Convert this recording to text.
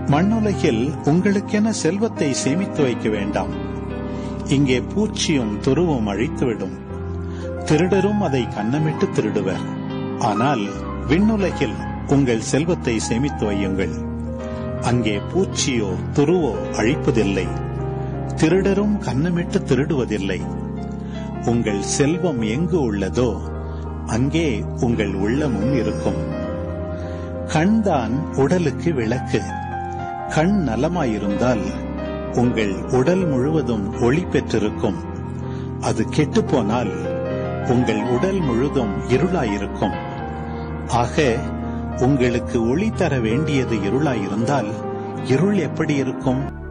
மண்ணுலகில் உங்களுக்கென செல்வத்தை சேமித்து வைக்க வேண்டாம் இங்கே பூச்சியும் துருவும் அழித்துவிடும் திருடரும் அதை கன்னமிட்டு திருடுவர் ஆனால் விண்ணுலகில் உங்கள் செல்வத்தை சேமித்து வையுங்கள் அங்கே பூச்சியோ துருவோ அழிப்பதில்லை திருடரும் கன்னமிட்டு திருடுவதில்லை உங்கள் செல்வம் எங்கு உள்ளதோ அங்கே உங்கள் உள்ளமும் இருக்கும் கண்தான் உடலுக்கு விளக்கு கண் நலமாயிருந்தால் உங்கள் உடல் முழுவதும் ஒளி பெற்றிருக்கும் அது கெட்டுப்போனால் உங்கள் உடல் முழுதும் இருளாயிருக்கும் ஆக உங்களுக்கு ஒளி தர வேண்டியது இருளாயிருந்தால் இருள் எப்படி இருக்கும்